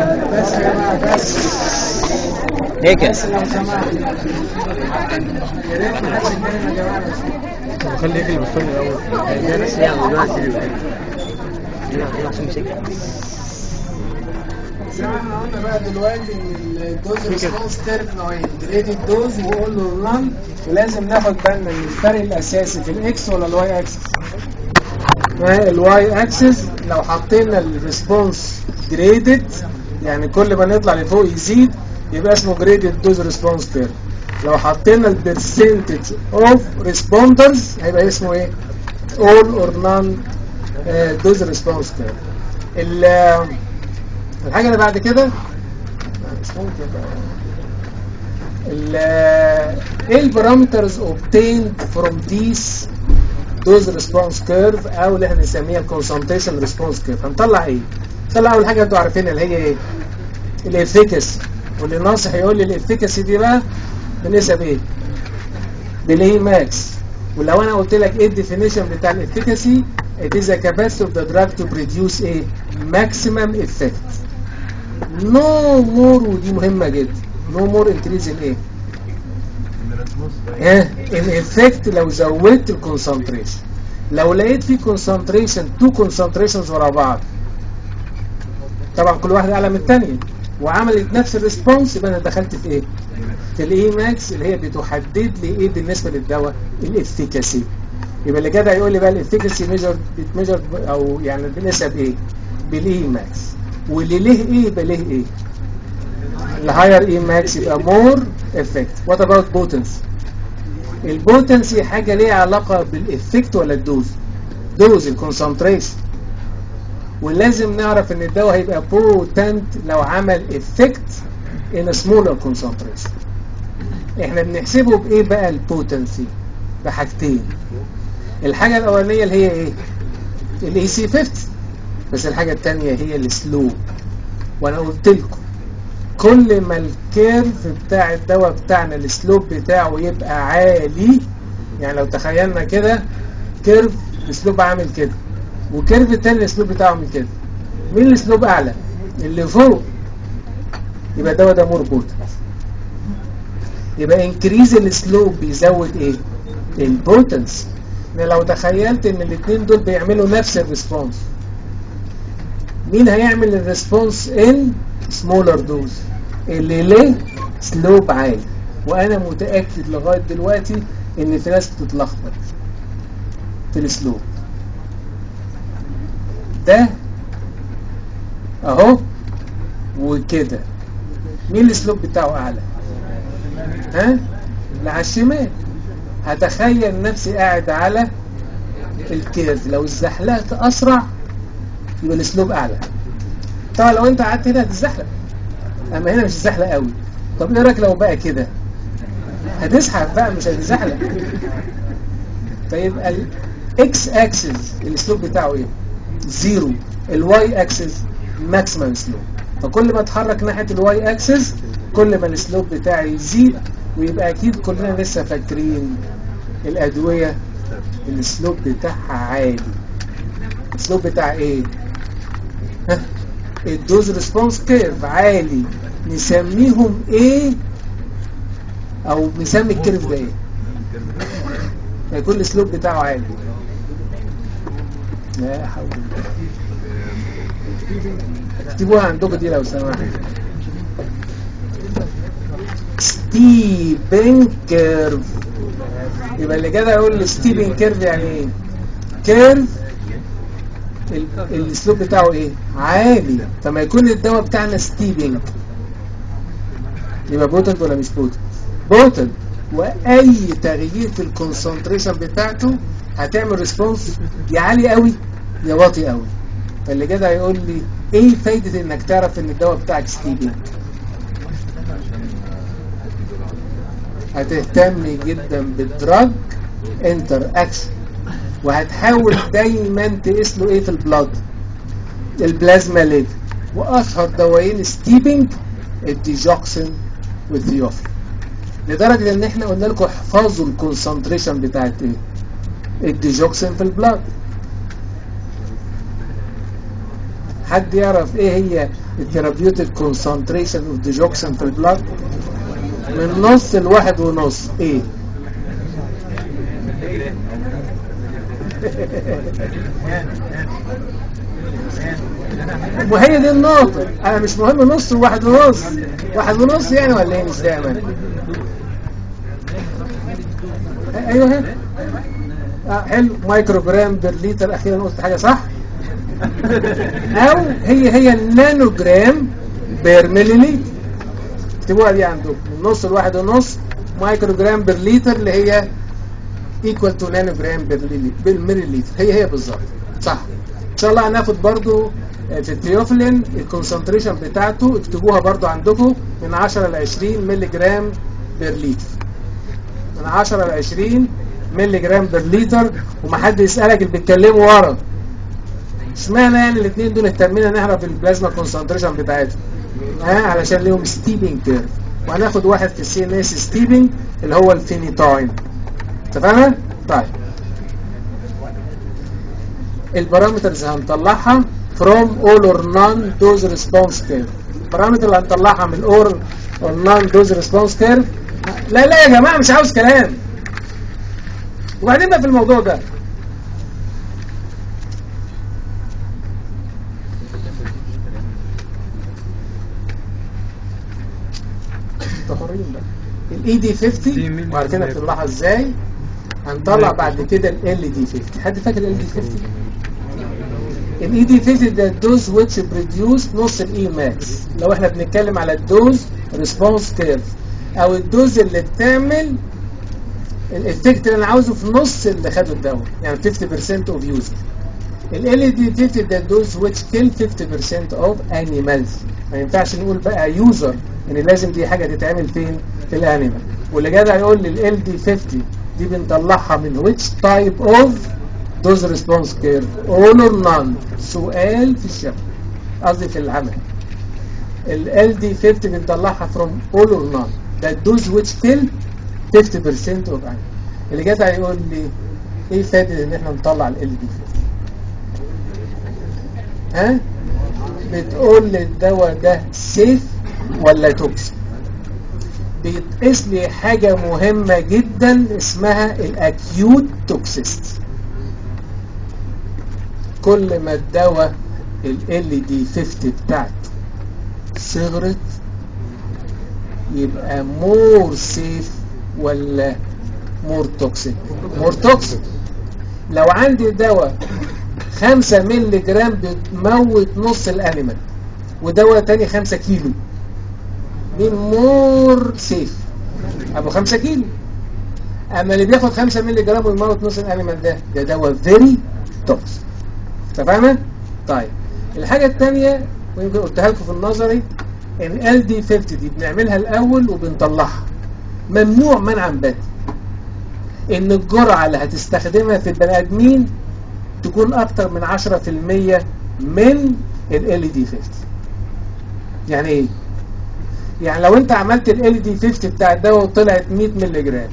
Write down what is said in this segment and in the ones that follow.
بس يا جماعه بس هيك بس لو سمحت يا ريت ما حدش يتكلم يا جماعه لو سمحت. خلي اللي بيصلي الاول ده بس يا دلوقتي عشان مسكها زي ما احنا قلنا بقى دلوقتي ان الدوز ريسبونس كيرف نوعين جريدد دوز واقول له ران ولازم ناخد بالنا من الفرق الاساسي في الاكس ولا الواي اكسس الواي اكسس لو حطينا الريسبونس جريدد يعني كل ما نطلع لفوق يزيد يبقى اسمه جريدد دوز ريسبونس كيرف لو حطينا البرسنتج اوف ريسبوندرز هيبقى اسمه ايه all or none دوز ريسبونس كيرف الحاجة اللي بعد كده مش ممكن بقى ال ايه البارامترز obtained from these dose response curve او اللي احنا بنسميها concentration response curve هنطلع ايه؟ نطلع اول حاجة انتوا عارفينها اللي هي ايه؟ الافيكاسي واللي ناصح يقول لي الافيكاسي دي بقى بنقيسها بايه؟ بالاي ماكس ولو انا قلت لك ايه الديفينيشن بتاع الافيكاسي it is a capacity of the drug to produce a maximum effect no more ودي مهمة جدا no more increase in ايه ها ان effect لو زودت الكونسنتريشن لو لقيت في concentration two concentrations ورا بعض طبعا كل واحدة اعلى من الثانية وعملت نفس الريسبونس يبقى انا دخلت في ايه في الاي ماكس اللي هي بتحدد لي ايه بالنسبة للدواء الافيكاسي يبقى اللي جدع يقول لي بقى الافيكاسي ميجر بتميجر او يعني بنقيسها بايه بالاي ماكس واللي ليه ايه يبقى ليه ايه الهاير اي ماكس يبقى مور افكت وات اباوت بوتنسي البوتنسي حاجه ليها علاقه بالافكت ولا الدوز دوز الكونسنتريشن ولازم نعرف ان الدواء هيبقى بوتنت لو عمل افكت ان سمولر كونسنتريشن احنا بنحسبه بايه بقى البوتنسي بحاجتين الحاجه الاولانيه اللي هي ايه الاي سي 50 بس الحاجة التانية هي السلوب وانا قلت لكم كل ما الكيرف بتاع الدواء بتاعنا السلوب بتاعه يبقى عالي يعني لو تخيلنا كده كيرف السلوب عامل كده وكيرف التاني السلوب بتاعه عامل كده مين السلوب اعلى اللي فوق يبقى الدواء ده مور بوتنت يبقى انكريز السلوب بيزود ايه البوتنس لو تخيلت ان الاثنين دول بيعملوا نفس الريسبونس مين هيعمل الريسبونس ان سمولر دوز اللي ليه سلوب عالي وانا متاكد لغايه دلوقتي ان في ناس بتتلخبط في السلوب ده اهو وكده مين السلوب بتاعه اعلى ها اللي على الشمال هتخيل نفسي قاعد على الكيرف لو اتزحلقت اسرع يبقى الاسلوب اعلى طبعا لو انت قعدت هنا هتتزحلق اما هنا مش هتزحلق قوي طب ايه رايك لو بقى كده هتزحف بقى مش هتزحلق فيبقى الاكس اكسس الاسلوب بتاعه ايه زيرو الواي اكسس ماكسيمم سلوب فكل ما اتحرك ناحيه الواي اكسس كل ما السلوب بتاعي يزيد ويبقى اكيد كلنا لسه فاكرين الادويه السلوب بتاعها عالي السلوب بتاع ايه ها الدوز ريسبونس كيرف عالي نسميهم ايه او نسمي الكيرف ده ايه يكون السلوب بتاعه عالي لا حول اكتبوها عندكم دي لو سمحت ستيبن كيرف يبقى اللي جدع يقول لي ستيبن كيرف يعني ايه كيرف الاسلوب بتاعه ايه عالي فما يكون الدواء بتاعنا ستيبنج يبقى بوتنت ولا مش بوتنت بوتنت واي تغيير في الكونسنتريشن بتاعته هتعمل ريسبونس يا عالي قوي يا واطي قوي فاللي جدع يقول لي ايه فايدة انك تعرف ان الدواء بتاعك ستيبنج هتهتم جدا بالدراج انتر اكشن وهتحاول دايما تقيس له ايه في البلاد البلازما ليفل واشهر دوايين ستيبنج الديجوكسين والثيوفيل لدرجة ان احنا قلنا لكم احفظوا الكونسنتريشن بتاعت ايه الديجوكسين في البلاد حد يعرف ايه هي الثيرابيوتيك كونسنتريشن اوف ديجوكسين في البلاد من نص لواحد ونص ايه وهي دي النقطة انا مش مهم نص وواحد ونص واحد ونص يعني ولا ايه مش فاهم انا ايوه هنا آه حلو مايكرو جرام بير لتر اخيرا قلت حاجة صح او هي هي النانو جرام بير مليلتر اكتبوها دي عندكم من نص لواحد ونص مايكرو جرام بير لتر اللي هي ايكوال تو نانو جرام بير مليلتر هي هي بالظبط صح ان شاء الله هناخد برضو في التيوفلين الكونسنتريشن بتاعته اكتبوها برضو عندكم من 10 ل 20 مللي جرام بير لتر من 10 ل 20 مللي جرام بير لتر ومحد يسألك اللي بيتكلموا ورا اشمعنى يعني الاثنين دول اهتمينا نعرف البلازما كونسنتريشن بتاعتهم ها علشان ليهم ستيبنج كيرف وهناخد واحد في السي ان اس ستيبنج اللي هو الفينيتاين اتفقنا؟ طيب البارامترز هنطلعها from all or none dose response curve البارامتر اللي هنطلعها من all or none dose response curve لا لا يا جماعة مش عاوز كلام وبعدين بقى في الموضوع ده حرين بقى الاي دي 50 وعارفينها بتطلعها ازاي هنطلع بعد كده ال دي 50 حد فاكر ال دي 50 الاي دي 50 ده الدوز ويتش بروديوس نص الاي ماكس لو احنا بنتكلم على الدوز ريسبونس كيرف او الدوز اللي بتعمل الافكت اللي انا عاوزه في نص اللي خدوا الدواء يعني 50% اوف يوزر ال دي 50 ده الدوز ويتش كيل 50% اوف انيمالز ما ينفعش نقول بقى يوزر ان لازم دي حاجه تتعمل فين في الانيمال واللي جدع يقول لي ال دي 50 دي بنطلعها من which type of dose response curve all or none سؤال في الشفا قصدي في العمل ال دي 50 بنطلعها from all or none ده الدوز which kill 50% of animal اللي جدع يقول لي ايه فائده ان احنا نطلع ال دي 50 ها بتقول لي الدواء ده سيف ولا توكسيك بيتقيس لي حاجة مهمة جدا اسمها الاكيوت توكسيستي كل ما الدواء ال دي 50 بتاعته صغرت يبقى مور سيف ولا مور توكسيك مور توكسيك لو عندي دواء 5 مللي جرام بتموت نص الانيمال ودواء تاني 5 كيلو مين مور سيف ابو 5 كيلو اما اللي بياخد 5 مللي جرام ويموت نص الانيمال ده ده دواء فيري توكس تفهمت طيب الحاجه الثانيه ويمكن قلتها لكم في النظري ان ال دي 50 دي بنعملها الاول وبنطلعها ممنوع منعا باتا ان الجرعه اللي هتستخدمها في البني ادمين تكون اكتر من 10% من ال دي 50 يعني ايه يعني لو انت عملت ال دي 50 بتاع الدواء وطلعت 100 مللي جرام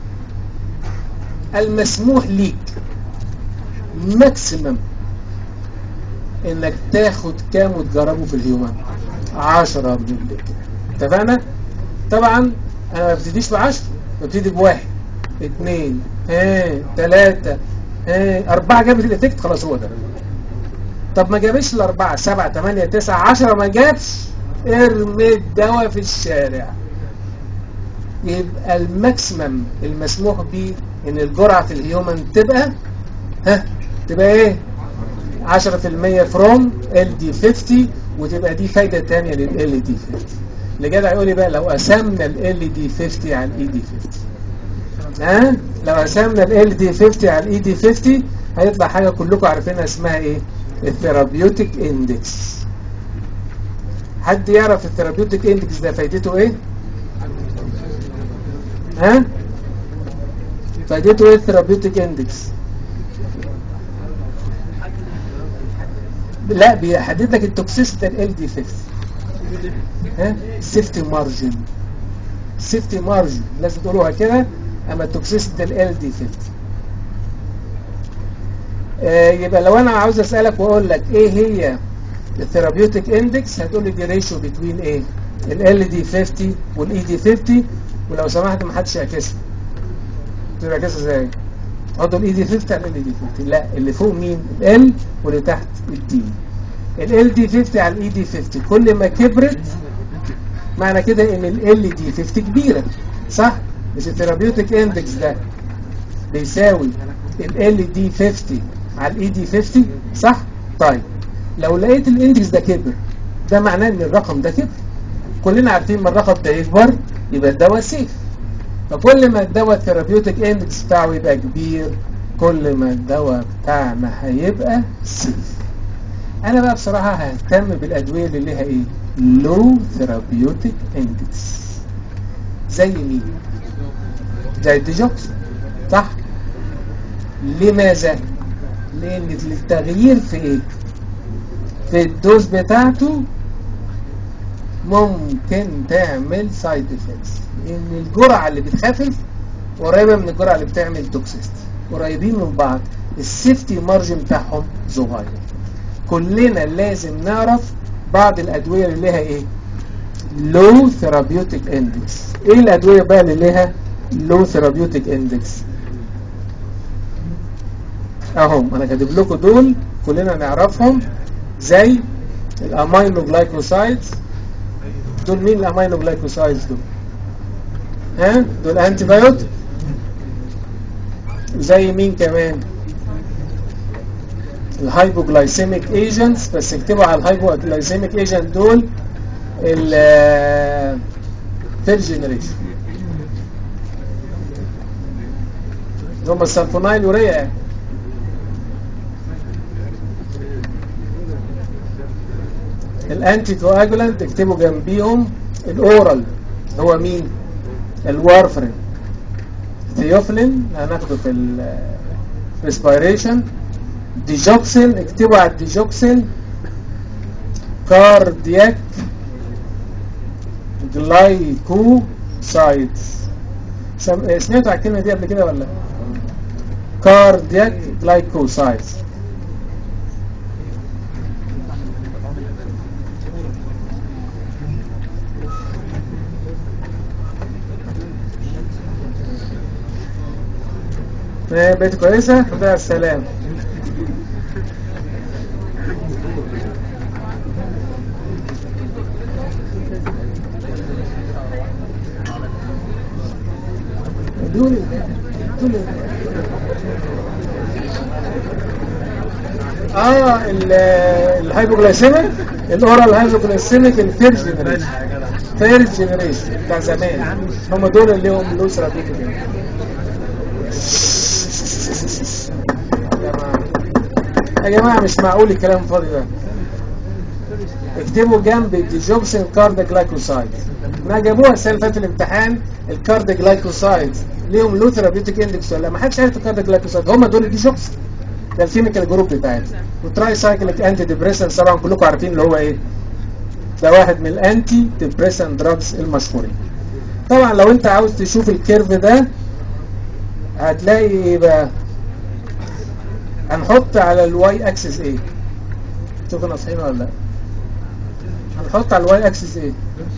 المسموح ليك ماكسيمم انك تاخد كام وتجربه في الهيومن 10 مللي جرام اتفقنا طبعا انا ما ببتديش ب 10 ببتدي بواحد اثنين ها ثلاثة ها أربعة جابت الإفكت خلاص هو ده طب ما جابش الأربعة سبعة ثمانية تسعة عشرة ما جابش ارمي الدواء في الشارع يبقى الماكسيمم المسموح به ان الجرعة في الهيومن تبقى ها تبقى ايه 10% فروم ال دي 50 وتبقى دي فايدة تانية لل دي 50 اللي جدع يقول لي بقى لو قسمنا ال دي 50 على الاي دي 50 ها لو قسمنا ال دي 50 على الاي دي 50 هيطلع حاجة كلكم عارفينها اسمها ايه الثيرابيوتيك اندكس حد يعرف الثيرابيوتيك اندكس ده فايدته ايه ها فايدته ايه الثيرابيوتيك اندكس لا بيحدد لك التوكسيستي ال دي 50 ها سيفتي مارجن سيفتي مارجن لازم تقولوها كده اما التوكسيستي ال دي 50 آه يبقى لو انا عاوز اسالك واقول لك ايه هي الثيرابيوتيك اندكس هتقول لي دي ريشيو بتوين ايه ال دي 50 والاي دي 50 ولو سمحت ما حدش يعكسها تبقى يعكسها ازاي حط الاي دي 50 على ال دي 50 لا اللي فوق مين ال واللي تحت الدي ال دي 50 على الاي دي 50 كل ما كبرت معنى كده ان ال دي 50 كبيره صح مش الثيرابيوتيك اندكس ده بيساوي ال دي 50 على الاي دي 50 صح طيب لو لقيت الاندكس ده كبر ده معناه ان الرقم ده كبر كلنا عارفين ما الرقم ده يكبر يبقى الدواء سيف فكل ما الدواء الثيرابيوتيك اندكس بتاعه يبقى كبير كل ما الدواء بتاعنا هيبقى سيف انا بقى بصراحة ههتم بالادوية اللي لها ايه لو ثيرابيوتيك اندكس زي مين زي الديجوكس صح لماذا لان التغيير في ايه في الدوز بتاعته ممكن تعمل سايد افكتس ان الجرعه اللي بتخفف قريبه من الجرعه اللي بتعمل توكسيستي قريبين من بعض السيفتي مارجن بتاعهم صغير كلنا لازم نعرف بعض الادويه اللي لها ايه لو ثيرابيوتيك اندكس ايه الادويه بقى اللي لها لو ثيرابيوتيك اندكس اهم انا كاتب لكم دول كلنا نعرفهم زي الامينو جلايكوسايدز دول مين الامينو جلايكوسايدز دول ها دول انتي بايوتيك زي مين كمان الهايبوجلايسيميك ايجنتس بس اكتبوا على الهايبوجلايسيميك ايجنت دول ال ثيرد جنريشن هم السلفونايل يوريا يعني الانتي كواجولانت اكتبوا جنبيهم الاورال هو مين الوارفرين ثيوفلين هناخده في الريسبيريشن ديجوكسين اكتبوا على الديجوكسين كاردياك جلايكوسايدز سمعتوا على الكلمه دي قبل كده ولا كاردياك جلايكوسايدز بقيت كويسة الحمد لله السلام دول دول اه الهايبوجلايسيميك الاورال هايبوجلايسيميك الثيرد جنريشن ثيرد جنريشن بتاع زمان هم دول اللي هم لوس رابيكي يا جماعة مش معقول الكلام الفاضي ده اكتبوا جنب الديجوكسين كارد جلايكوسايد ما جابوها السنه اللي فاتت الامتحان الكارد جلايكوسايد ليهم لو ثيرابيوتيك اندكس ولا ما حدش عارف الكارد جلايكوسايد هم دول الديجوكسين ده الكيميكال جروب بتاعتنا والتراي سايكليك انتي ديبريسنت طبعا كلكم عارفين اللي هو ايه ده واحد من الانتي ديبريسنت دراجز المشهورين طبعا لو انت عاوز تشوف الكيرف ده هتلاقي ايه بقى هنحط على الواي اكسس ايه شوفوا ناصحين ولا لا هنحط على الواي اكسس ايه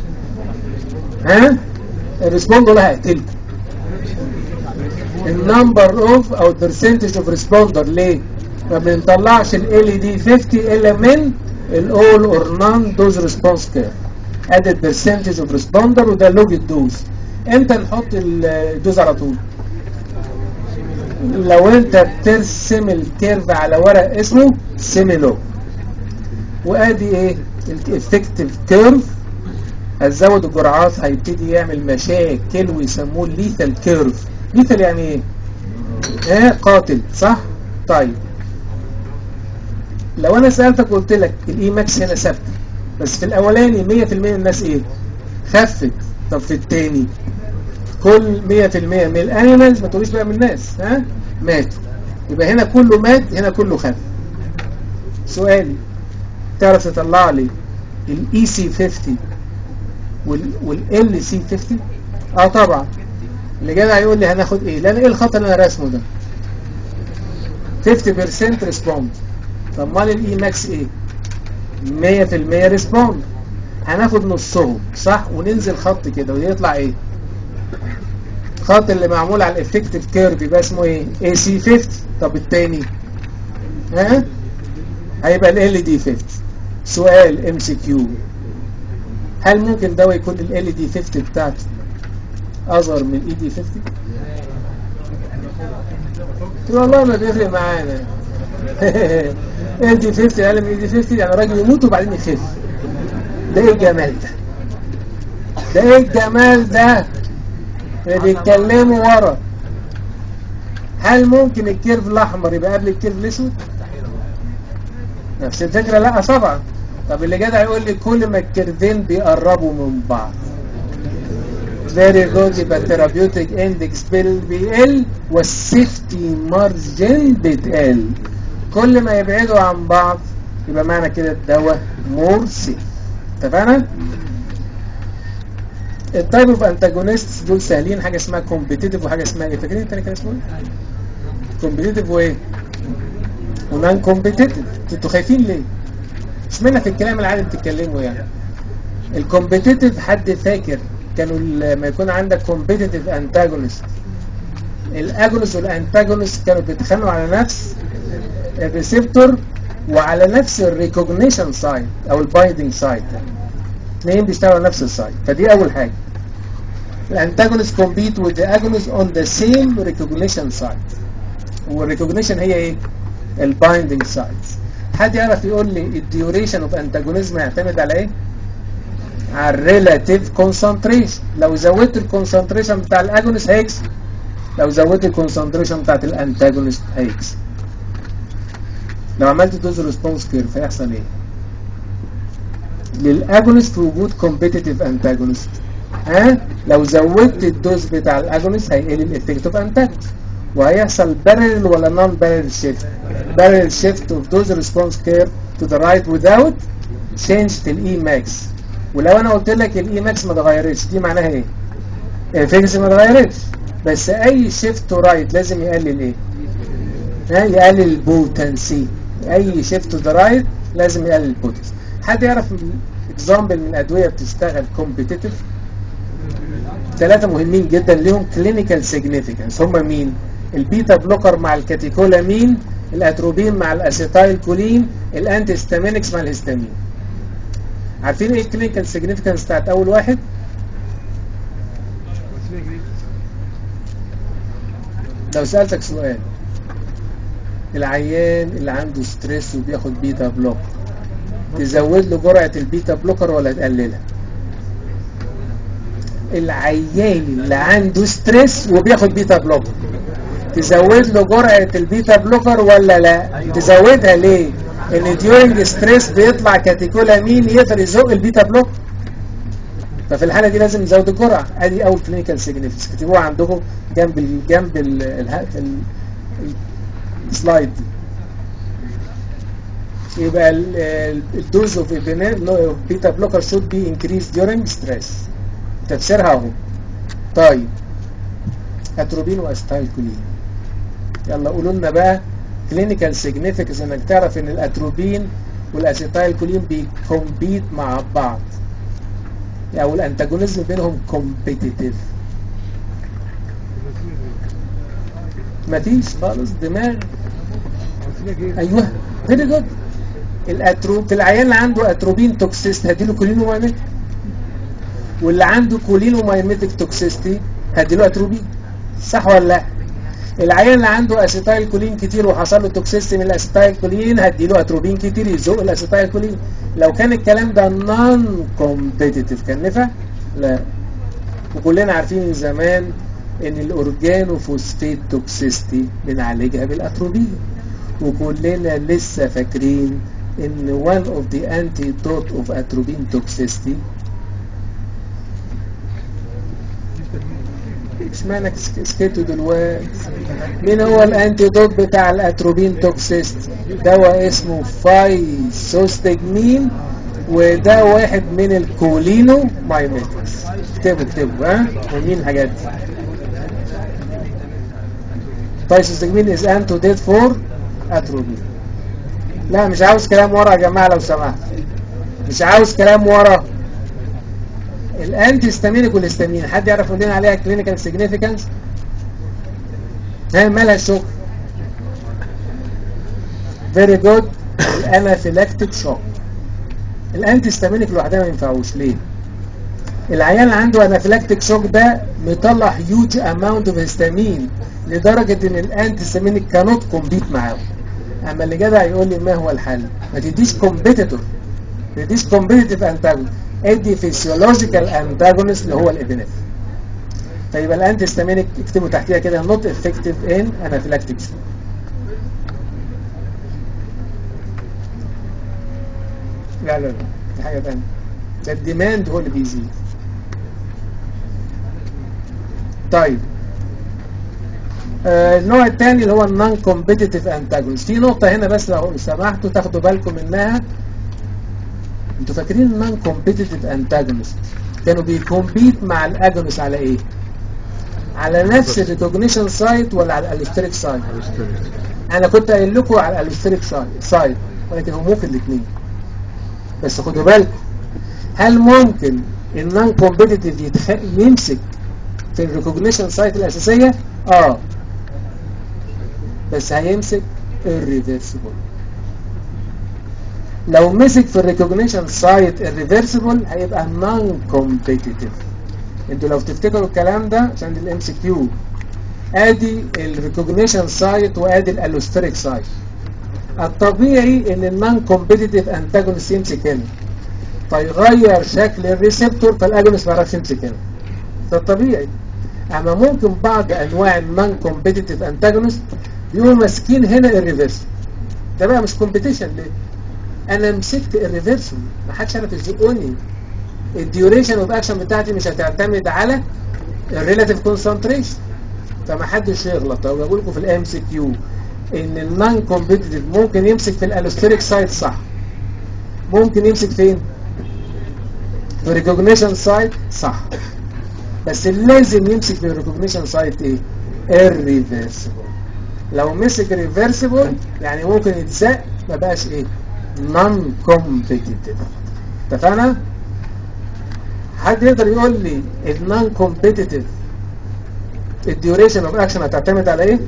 ها الريسبوند ولا هقتلكم النمبر اوف او البرسنتج اوف ريسبوندر ليه ما بنطلعش ال دي 50 الا من الاول اور نان دوز ريسبونس كير ادي البرسنتج اوف ريسبوندر وده لوج الدوز امتى نحط الدوز على طول لو انت بترسم الكيرف على ورق اسمه سيميلو وادي ايه الافكتيف كيرف هتزود الجرعات هيبتدي يعمل مشاكل ويسموه الليثال كيرف ليثال يعني ايه ايه قاتل صح طيب لو انا سألتك قلت لك الاي ماكس هنا ثابته بس في الاولاني 100% من الناس ايه خفت طب في التاني كل 100% من الانيمالز ما تقوليش بقى من الناس ها ماتوا يبقى هنا كله مات هنا كله خف سؤالي تعرف تطلع لي الاي سي 50 والال سي 50 اه طبعا اللي جاي هيقول لي هناخد ايه لان ايه الخط اللي انا راسمه ده 50% ريسبوند طب مال الاي ماكس ايه 100% ريسبوند هناخد نصهم صح وننزل خط كده ويطلع ايه الخط اللي معمول على الافكتيف كيرف يبقى اسمه ايه اي سي 50 طب التاني ها هيبقى ال دي 50 سؤال ام سي كيو هل ممكن دواء يكون ال دي 50 بتاعته اصغر من اي دي 50 قلت له والله ما بيفرق معانا ال دي 50 اقل من اي دي 50 يعني راجل يموت وبعدين يخف ده ايه الجمال ده ده ايه الجمال ده اللي بيتكلموا ورا هل ممكن الكيرف الاحمر يبقى قبل الكيرف الاسود نفس الفكره لا طبعا طب اللي جدع يقول لي كل ما الكيرفين بيقربوا من بعض فيري جود يبقى الثيرابيوتيك اندكس بيقل والسيفتي مارجن بتقل كل ما يبعدوا عن بعض يبقى معنى كده الدواء مور سيف اتفقنا؟ التايب اوف انتاجونيست دول سهلين حاجه اسمها كومبيتيتيف وحاجه اسمها ايه فاكرين التاني كان اسمه ايه؟ كومبيتيتيف وايه؟ ونان كومبيتيتيف انتوا خايفين ليه؟ اشمعنى في الكلام العادي بتتكلموا يعني؟ الكومبيتيتيف حد فاكر كانوا لما يكون عندك كومبيتيتيف انتاجونست الاجونست والانتاجونست كانوا بيتخانقوا على نفس الريسبتور وعلى نفس الريكوجنيشن سايت او البايندينج سايت اثنين بيشتغلوا على نفس السايت فدي اول حاجه الانتاجونست compete with the agonist on the same recognition site والريكوجنيشن هي ايه البايندينج سايتس حد يعرف يقول لي الديوريشن اوف انتاجونيزم هيعتمد على ايه على الريلاتيف كونسنتريشن لو زودت الكونسنتريشن بتاع الاجونست هيكس لو زودت الكونسنتريشن بتاعت الانتاجونست هيكس لو عملت دوز ريسبونس كيرف هيحصل ايه للاجونست وجود كومبيتيتيف انتاجونست ها لو زودت الدوز بتاع الاجونست هيقل الافكت اوف انتاجونست وهيحصل بارل ولا نون بارل شيفت بارل شيفت اوف دوز ريسبونس كيرف تو ذا رايت without change في الاي ماكس ولو انا قلت لك الاي ماكس ما اتغيرتش دي معناها ايه الافكس ما اتغيرتش بس اي شيفت تو رايت لازم يقلل ايه ها يقلل البوتنسي اي شيفت تو ذا رايت لازم يقلل البوتنسي حد يعرف اكزامبل من ادويه بتشتغل كومبيتيتيف ثلاثه مهمين جدا ليهم كلينيكال سيجنيفيكانس هم مين البيتا بلوكر مع الكاتيكولامين الاتروبين مع الاسيتايل كولين الانتي هيستامينكس مع الهستامين عارفين ايه الكلينيكال سيجنيفيكانس بتاعت اول واحد لو سألتك سؤال العيان اللي عنده ستريس وبياخد بيتا بلوك تزود له جرعة البيتا بلوكر ولا تقللها العيان اللي عنده ستريس وبياخد بيتا بلوكر تزود له جرعة البيتا بلوكر ولا لا تزودها ليه ان ديورنج ستريس بيطلع كاتيكولامين يقدر يزق البيتا بلوك ففي الحاله دي لازم نزود الجرعه ادي اول كلينيكال سيجنيفيكانس اكتبوها عندكم جنب ال جنب ال ال السلايد يبقى الدوز اوف بيتا بلوكر شود بي انكريز ديورنج ستريس تفسيرها اهو طيب اتروبين واستايل كولين يلا قولوا لنا بقى كلينيكال سيجنيفيكانس انك تعرف ان الاتروبين والاسيتايل كولين بيكومبيت مع بعض او الانتاجونيزم بينهم كومبيتيتيف مفيش خالص دماغ ايوه فيري جود الاتروب في العيان اللي عنده اتروبين توكسيست هديله كولينومايميتك واللي عنده كولينومايميتك توكسيستي هديله اتروبين صح ولا لا العيان اللي عنده اسيتايل كولين كتير وحصل له توكسيستي من الاسيتايل كولين هديله اتروبين كتير يزق الاسيتايل كولين لو كان الكلام ده نون كومبيتيتيف كان نفع لا وكلنا عارفين من زمان ان الاورجانوفوسفيت توكسيستي بنعالجها بالاتروبين وكلنا لسه فاكرين ان one of the antidote of atropine toxicity اشمعنى سكتوا دلوقتي مين هو الانتيدوت بتاع الاتروبين توكسيست دواء اسمه فايسوستجمين وده واحد من الكولينو مايميتكس اكتبوا اكتبوا ها ومين الحاجات دي فايسوستجمين از انتوديت فور اتروبين لا مش عاوز كلام ورا يا جماعه لو سمحت مش عاوز كلام ورا الانتي ستامينيك والهستامين حد يعرف يقول لنا عليها كلينيكال سيجنيفيكانس ها مالها الشوك فيري جود الانافيلاكتيك شوك الانتي ستامينيك لوحدها ما ينفعوش ليه العيان اللي عنده انافيلاكتيك شوك ده مطلع هيوج اماونت اوف هيستامين لدرجه ان الانتي ستامينيك كانوت كومبيت معاه اما اللي جدع يقول لي ما هو الحل ما تديش كومبيتيتور ما تديش كومبيتيتيف انتاجون ادي فيسيولوجيكال انتاجونست اللي هو الابنفرين فيبقى الانتي ستامينيك اكتبوا تحتيها كده نوت افكتيف ان انافيلاكتيك شوك لا لا لا دي حاجه ثانيه ده الديماند هو اللي بيزيد طيب آه النوع الثاني اللي هو النون كومبيتيتيف انتاجونست في نقطه هنا بس لو سمحتوا تاخدوا بالكم منها انتوا فاكرين النون كومبيتيتيف انتاجونست كانوا بيكومبيت مع الاجونست على ايه على نفس الريكوجنيشن سايت ولا على الالستريك سايت انا كنت قايل لكم على الالستريك سايت ولكن هو ممكن الاثنين بس خدوا بالكم هل ممكن النون كومبيتيتيف يتخ... يمسك في الريكوجنيشن سايت الاساسيه اه بس هيمسك الريفرسبل لو مسك في الريكوجنيشن سايت الريفرسبل هيبقى نون كومبيتيتيف انتوا لو تفتكروا الكلام ده عشان الام سي كيو ادي الريكوجنيشن سايت وادي الالوستريك سايت الطبيعي ان النون كومبيتيتيف انتاجونست يمسك هنا فيغير شكل الريسبتور فالاجونست ما يعرفش يمسك هنا ده الطبيعي اما ممكن بعض انواع النون كومبيتيتيف انتاجونست يقوموا ماسكين هنا الريفرسبل ده بقى مش كومبيتيشن ليه انا مسكت الريفرسبل ما حدش عارف يزقني الديوريشن اوف اكشن بتاعتي مش هتعتمد على الريلاتيف كونسنتريشن فما حدش يغلط لو بقول لكم في الام سي كيو ان النون كومبيتيتيف ممكن يمسك في الالوستريك سايت صح ممكن يمسك فين في الريكوجنيشن سايت صح بس لازم يمسك في الريكوجنيشن سايت ايه الريفرسبل لو مسك ريفرسبل يعني ممكن يتزق ما بقاش ايه نون كومبيتيتيف اتفقنا حد يقدر يقول لي النون كومبيتيتيف الديوريشن اوف اكشن هتعتمد على ايه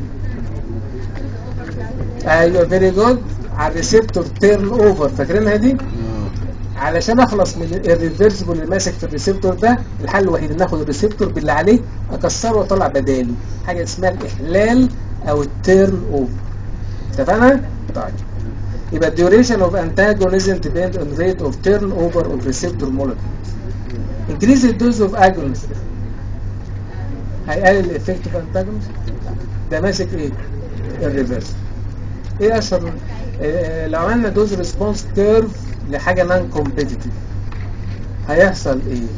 ايوه فيري جود على الريسبتور تيرن اوفر فاكرينها دي علشان اخلص من الريفرسبل اللي ماسك في الريسبتور ده الحل الوحيد ان اخد الريسبتور باللي عليه اكسره واطلع بداله حاجه اسمها الاحلال او التيرن اوفر اتفقنا طيب يبقى الديوريشن اوف antagonism depend on rate of turnover of receptor molecules increase the dose of agonist هيقلل الافكت اوف antagonist ده ماسك ايه الريفرس ايه اشهر إيه لو عملنا دوز ريسبونس كيرف لحاجه نون كومبيتيتيف هيحصل ايه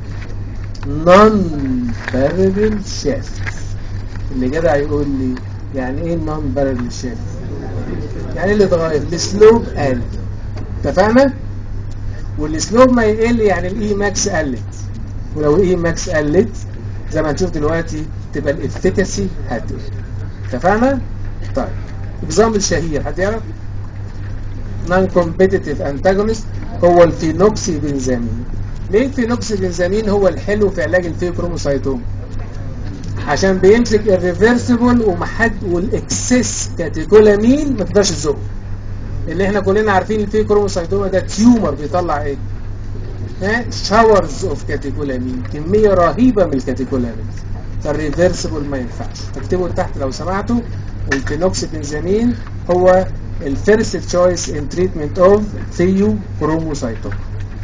نون بارل شيفت اللي جدع يقول لي يعني ايه نون بارل شيفت يعني اللي اتغير السلوب قل اتفقنا والسلوب ما يقل يعني الاي ماكس قلت ولو الاي ماكس قلت زي ما هنشوف دلوقتي تبقى الافكاسي هتقل اتفقنا طيب اكزامبل شهير حد يعرف نون كومبيتيتيف انتاجونست هو الفينوكسي بنزامين ليه الفينوكسي بنزامين هو الحلو في علاج الفيبروموسايتوم عشان بيمسك الريفرسبل ومحد والاكسس كاتيكولامين ما تقدرش تزقه اللي احنا كلنا عارفين الفي كروموسايتوما ده تيومر بيطلع ايه ها شاورز اوف كاتيكولامين كميه رهيبه من الكاتيكولامين فالريفرسبل ما ينفعش اكتبوا تحت لو سمعتوا الفينوكسيبنزامين هو الفيرست تشويس ان تريتمنت اوف ثيو كروموسايتوما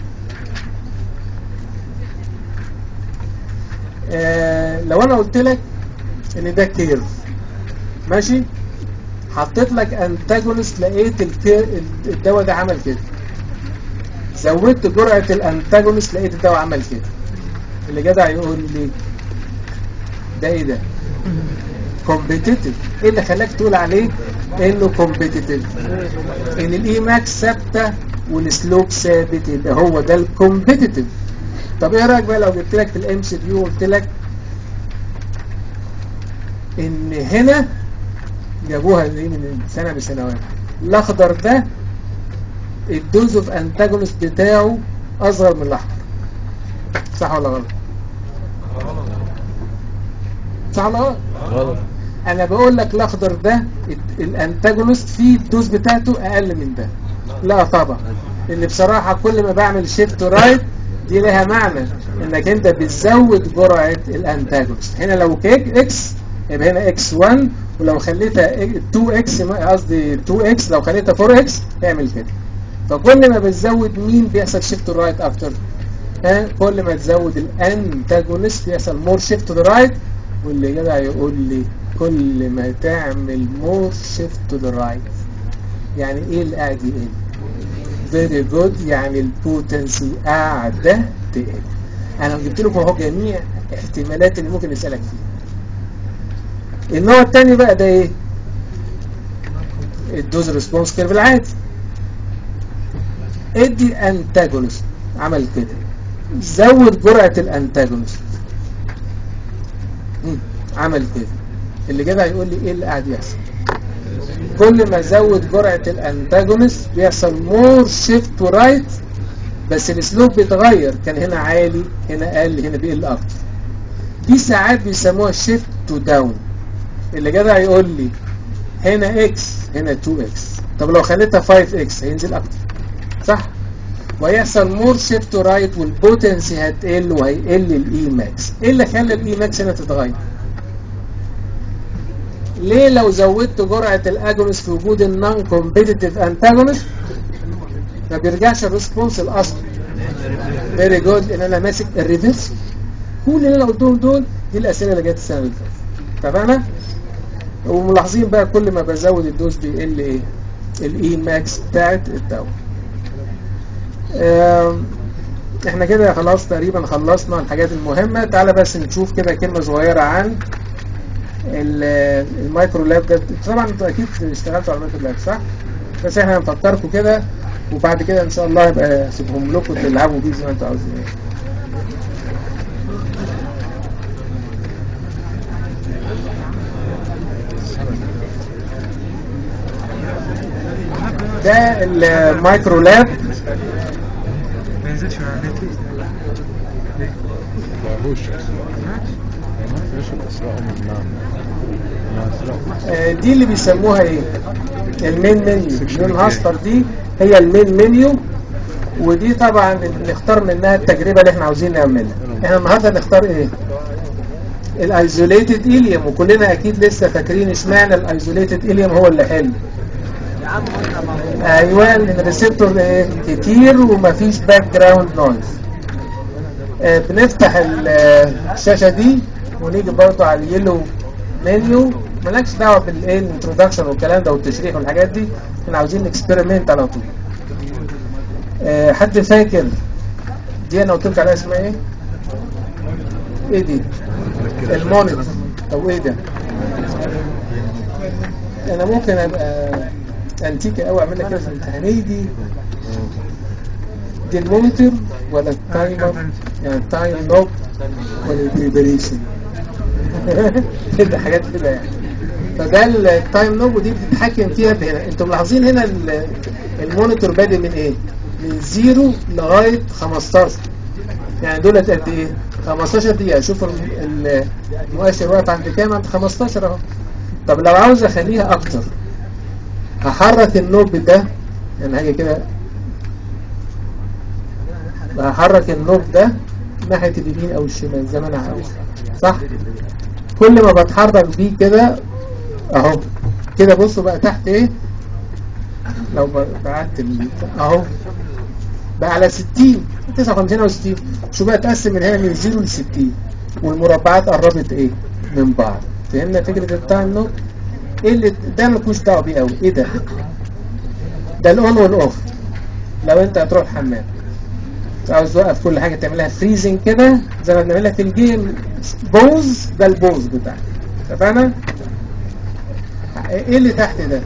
آه لو انا قلت لك ان ده كيرف ماشي حطيت لك انتاجونست لقيت الكير الدواء ده عمل كده زودت جرعه الانتاجونست لقيت الدواء عمل كده اللي جدع يقول لي ده ايه ده كومبيتيتيف ايه اللي خلاك تقول عليه انه كومبيتيتيف ان الاي ماكس ثابته والسلوب ثابت يبقى هو ده الكومبيتيتيف طب ايه رايك بقى لو جبت لك في الام سي كيو وقلت لك ان هنا جابوها دي من سنه من السنوات الاخضر ده الدوز اوف انتاجونست بتاعه اصغر من الاحمر صح ولا غلط صح ولا غلط غلط انا بقول لك الاخضر ده الانتاجونست فيه الدوز بتاعته اقل من ده لا طبعا لان بصراحة كل ما بعمل شيفت رايت دي لها معنى انك انت بتزود جرعة الانتاجونست هنا لو كيك اكس يبقى هنا اكس 1 ولو خليتها 2 اكس قصدي 2 اكس لو خليتها 4 اكس اعمل كده فكل ما بتزود مين بيحصل شيفت رايت اكتر ها كل ما تزود الانتاجونست بيحصل مور شيفت رايت واللي جدع يقول لي كل ما تعمل مور شيفت تو ذا رايت يعني ايه اللي قاعد يقل فيري جود يعني البوتنسي قاعده تقل انا جبت لكم اهو جميع احتمالات اللي ممكن نسالك فيها النوع الثاني بقى ده ايه الدوز ريسبونس كيرف العادي ادي انتاجونست عمل كده زود جرعه الانتاجونست مم، عمل كده اللي جدع يقول لي ايه اللي قاعد يحصل كل ما ازود جرعه الانتاجونست بيحصل مور شيفت تو رايت بس الاسلوب بيتغير كان هنا عالي هنا قل هنا بيقل اكتر دي ساعات بيسموها شيفت تو داون اللي جدع يقول لي هنا اكس هنا 2 اكس طب لو خليتها 5 اكس هينزل اكتر صح ويحصل مور شيفت تو رايت والبوتنسي هتقل وهيقل الاي ماكس ايه اللي خلى الاي ماكس هنا تتغير ليه لو زودت جرعة الاجونست في وجود النون كومبيتيتيف انتاجونست ما بيرجعش الريسبونس الاصلي فيري جود لان انا ماسك الريفرس كل اللي انا قلتهم دول دي الاسئله اللي جت السنه اللي فاتت تمام وملاحظين بقى كل ما بزود الدوز بيقل ايه الاي ماكس بتاعت الدواء آم، احنا كده خلاص تقريبا خلصنا الحاجات المهمة تعالى بس نشوف كده كلمة صغيرة عن ال- المايكرو لاب ده طبعا انتوا اكيد اشتغلتوا على المايكرو لاب صح؟ بس احنا هنفكركم كده وبعد كده ان شاء الله يبقى اسيبهم لكم تلعبوا بيه زي ما انتوا عاوزين ده المايكرو لاب ما ينزلش من على النت معهوش ايش الاسراء من نعم يا اسراء آه، دي اللي بيسموها ايه المين منيو لون اصفر دي هي المين منيو ودي طبعا اللي نختار منها التجربة اللي احنا عاوزين نعملها احنا النهاردة نختار ايه الايزوليتد اليوم وكلنا اكيد لسه فاكرين اشمعنى الايزوليتد اليوم هو اللي حلو ايوه لان الريسبتور ايه كتير ومفيش باك جراوند نويز آه، بنفتح ال- آه، الشاشة دي ونيجي برضو على اليلو منيو مالكش دعوة بالايه الانترودكشن والكلام ده والتشريح والحاجات دي احنا عاوزين اكسبيرمنت على طول آه، حد فاكر دي انا قلت لك عليها اسمها ايه؟ ايه دي؟ المونيتور طب ايه ده؟ انا ممكن ابقى انتيكا قوي اعمل لك كده في الامتحان ايه دي؟ دي المونيتور ولا التايمر يعني التايم نوب ولا البريبريشن كده حاجات كده يعني فده التايم نوب ودي بتتحكم فيها بهنا انتوا ملاحظين هنا ال- المونيتور بادئ من ايه من زيرو لغاية 15 يعني دولت قد ايه 15 دقيقة شوف الم- ال- المؤشر واقف عند كام عند 15 اهو طب لو عاوز اخليها اكتر هحرك النوب ده يعني هاجي كده هحرك النوب ده ناحية اليمين او الشمال زي ما انا عاوز صح كل ما بتحرك بيه كده اهو كده بصوا بقى تحت ايه لو بعدت ال- اهو بقى على 60 59 او 60 شو بقى تقسم من هنا من 0 ل 60 والمربعات قربت ايه من بعض فهمنا فكرة التايم نوت ايه اللي ده مالكوش دعوه بيه قوي ايه ده ده الاون والاوف لو انت هتروح حمام عاوز توقف كل حاجه تعملها فريزنج كده زي ما بنعملها في الجيم بوز ده البوز بتاعك اتفقنا ايه اللي تحت ده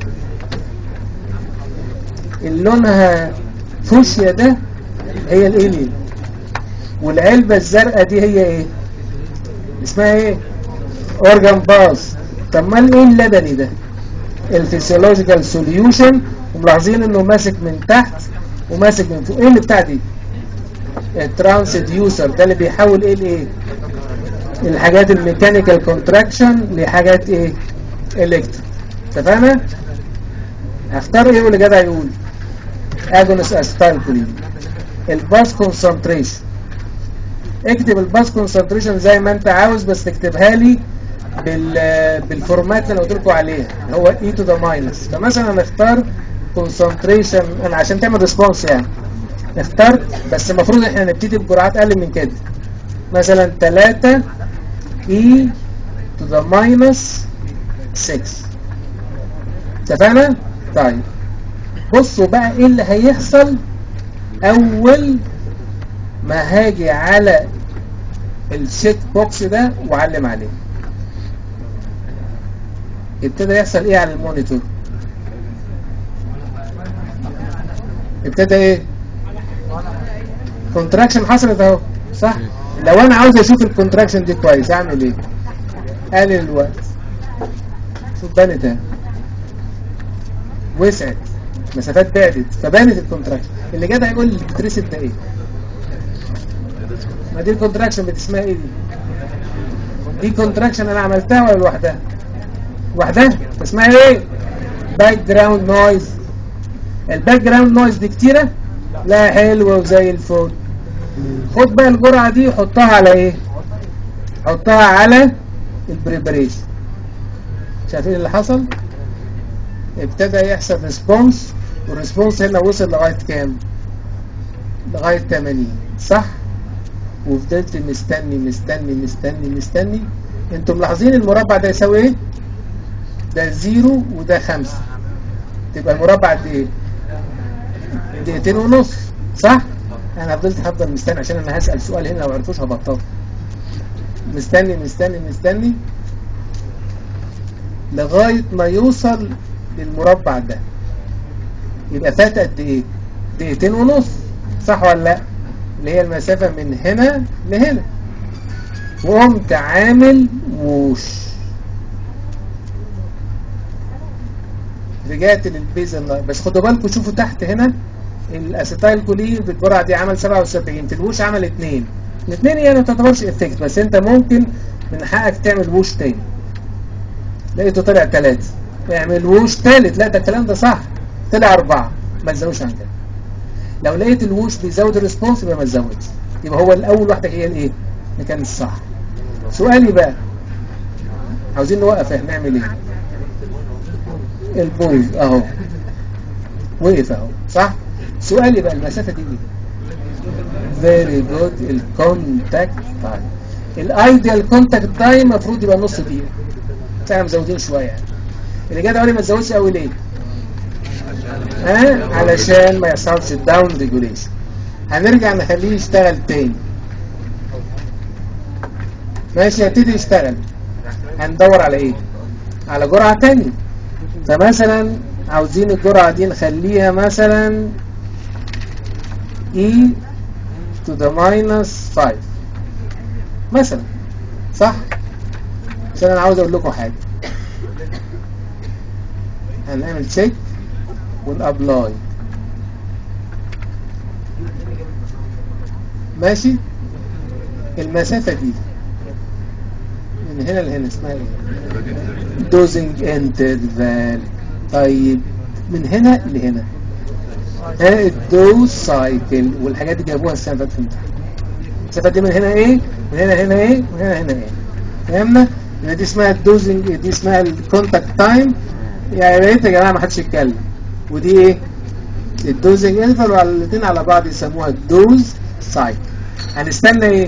اللي لونها فوشيا ده هي الالين والعلبة الزرقاء دي هي ايه اسمها ايه اورجان باز طب ما ايه اللبني ده الفسيولوجيكال سوليوشن وملاحظين انه ماسك من تحت وماسك من فوق ايه اللي بتاع دي الترانسديوسر ده اللي بيحول ايه لايه الحاجات الميكانيكال كونتراكشن لحاجات ايه الكتريك اتفقنا هختار ايه واللي جدع يقول اجونس استايل كولين الباس كونسنتريشن اكتب الباس كونسنتريشن زي ما انت عاوز بس تكتبها لي بال بالفورمات اللي انا قلت لكم عليها اللي هو اي تو ذا ماينس فمثلا نختار كونسنتريشن انا عشان تعمل ريسبونس يعني اخترت بس المفروض احنا نبتدي بجرعات اقل من كده مثلا 3 اي تو ذا ماينس 6 اتفقنا؟ طيب بصوا بقى ايه اللي هيحصل اول ما هاجي على الشيك بوكس ده واعلم عليه ابتدى يحصل ايه على المونيتور ابتدى ايه كونتراكشن حصلت اهو صح لو انا عاوز اشوف الكونتراكشن دي كويس اعمل ايه قلل الوقت شوف بانت اهي وسعت مسافات بعدت فبانت الكونتراكشن اللي جدع يقول لي بترسب ده ايه ما دي الكونتراكشن بتسمها ايه دي دي كونتراكشن انا عملتها ولا لوحدها لوحدها اسمها ايه باك جراوند نويز الباك جراوند نويز دي كتيره لا حلوه وزي الفل خد بقى الجرعه دي حطها على ايه حطها على البريبريشن شايفين اللي حصل ابتدى يحصل ريسبونس والريسبونس هنا وصل لغايه كام لغايه 80 صح وفضلت مستني مستني مستني مستني انتم ملاحظين المربع ده يساوي ايه ده زيرو وده خمسة تبقى المربع قد ايه دقيقتين ونص صح انا فضلت هفضل مستني عشان انا هسأل سؤال هنا لو عرفوش هبطل مستني مستني مستني لغاية ما يوصل للمربع ده يبقى فات قد ايه دقيقتين ونص صح ولا لا اللي هي المسافة من هنا لهنا وقمت عامل ووش رجعت للبيز النار بس خدوا بالكم شوفوا تحت هنا الاسيتايل كولين بالجرعه دي عمل 77 في الوش عمل 2 الاثنين يعني ما تعتبرش افكت بس انت ممكن من حقك تعمل ووش تاني لقيته طلع 3 اعمل ووش ثالث لا ده الكلام ده صح طلع 4 ما تزودش عن كده لو لقيت الووش بيزود الريسبونس يبقى ما تزودش يبقى هو الاول واحده هي الايه اللي كان الصح سؤالي بقى عاوزين نوقف احنا نعمل ايه البوز اهو وقف اهو صح سؤالي بقى المسافه دي ايه فيري جود الكونتاكت تايم الايديال كونتاكت تايم المفروض يبقى نص دقيقه بس احنا مزودين شويه يعني اللي جاي قال لي ما تزودش قوي ليه ها علشان ما يحصلش داون ريجوليشن هنرجع نخليه يشتغل تاني ماشي هيبتدي يشتغل هندور على ايه على جرعة تانية فمثلا عاوزين الجرعة دي نخليها مثلا e to the minus 5 مثلا صح عشان انا عاوز اقول لكم حاجة هنعمل تشيك ونابلاي ماشي المسافة دي من هنا لهنا اسمها ايه دوزنج انترفال طيب من هنا لهنا ها الدوز سايكل والحاجات دي جابوها السنة اللي فاتت في الامتحان المسافة دي من هنا ايه من هنا هنا ايه من هنا هنا ايه فهمنا يبقى دي اسمها الدوزنج دي اسمها الكونتاكت تايم يعني يا ريت يا جماعه ما حدش يتكلم ودي ايه الدوزنج انترفال وعلى الاثنين على بعض يسموها الدوز سايكل هنستنى ايه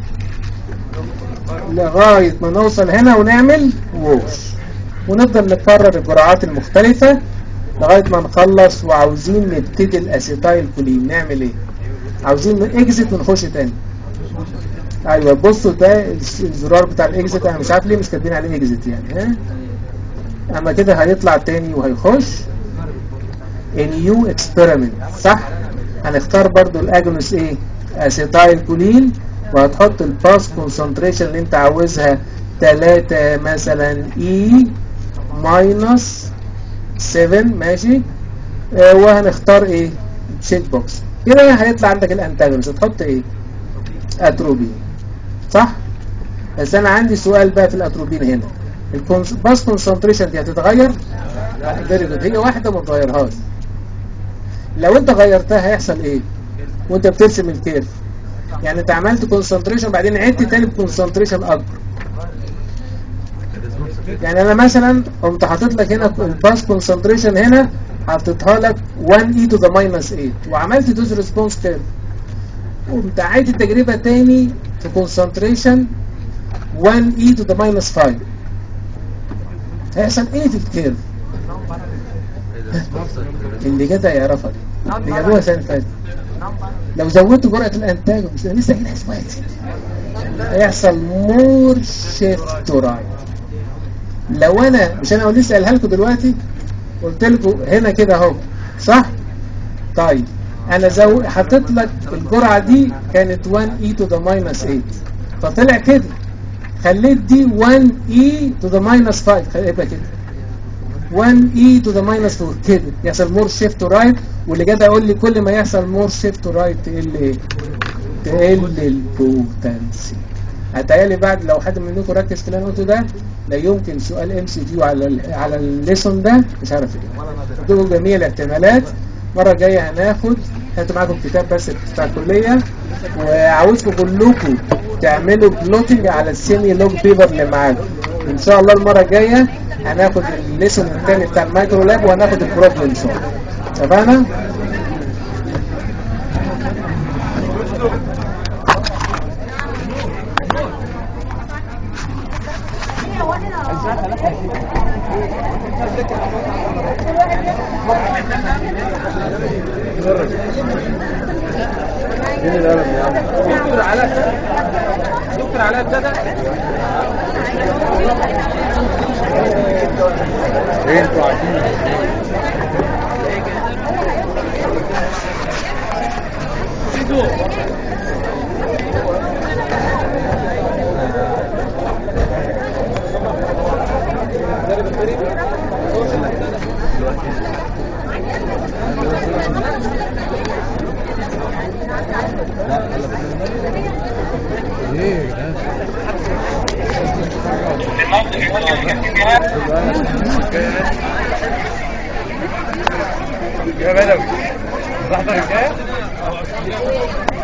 لغاية ما نوصل هنا ونعمل ووش ونفضل نكرر الجرعات المختلفة لغاية ما نخلص وعاوزين نبتدي الاسيتايل كولين نعمل ايه عاوزين اكزت ونخش تاني ايوه بصوا ده الزرار بتاع الاكزت انا مش عارف ليه مش كاتبين عليه اكزت يعني ها اما كده هيطلع تاني وهيخش نيو اكسبيرمنت صح هنختار برضو الاجونس ايه اسيتايل كولين وهتحط الباس كونسنتريشن اللي انت عاوزها 3 مثلا اي ماينس 7 ماشي آه وهنختار ايه تشيك بوكس كده هيطلع عندك الانتاجونست تحط ايه اتروبين صح بس انا عندي سؤال بقى في الاتروبين هنا الباس كونسنتريشن دي هتتغير فيري جود هي واحده ما تغيرهاش لو انت غيرتها هيحصل ايه وانت بترسم الكيرف يعني انت عملت كونسنتريشن بعدين عدت تاني بكونسنتريشن اكبر يعني انا مثلا قمت حاطط لك هنا الباس كونسنتريشن هنا حطيتها لك 1 اي تو ذا ماينس 8 وعملت دوز ريسبونس كيرف قمت عايد التجربه تاني في كونسنتريشن 1 اي تو ذا ماينس 5 هيحصل ايه في الكيرف اللي كده يعرفها دي اللي جابوها السنه اللي فاتت لو زودت جرعه الانتاج مش لسه هنا شويه هيحصل مور شيفت رايت لو انا مش انا لسه قالها لكم دلوقتي قلت لكم هنا كده اهو صح طيب انا زو حطيت لك الجرعه دي كانت 1 اي تو ذا ماينس 8 فطلع كده خليت دي 1 اي تو ذا ماينس 5 يبقى كده 1 اي تو ذا ماينس 4 كده يحصل مور شيفت رايت واللي جاب يقول لي كل ما يحصل مور شيفت رايت تقل ايه تقل البوتنسي هتهيألي بعد لو حد منكم ركز في اللي انا قلته ده لا يمكن سؤال ام سي كيو على ال على الليسون ده مش عارف ايه قدامكم جميع الاحتمالات المره الجايه هناخد هاتوا معاكم كتاب بس بتاع الكليه وعاوزكم كلكم تعملوا بلوتنج على السيمي لوج بيبر اللي معاكم ان شاء الله المره الجايه هناخد الليسون الثاني بتاع المايكرو لاب وهناخد البروبلم سولف اتفقنا؟ دكتور علاء دكتور علاء ابتدى انتوا عارفين ايه يا جدعان يا بدوي لحظة الحكاية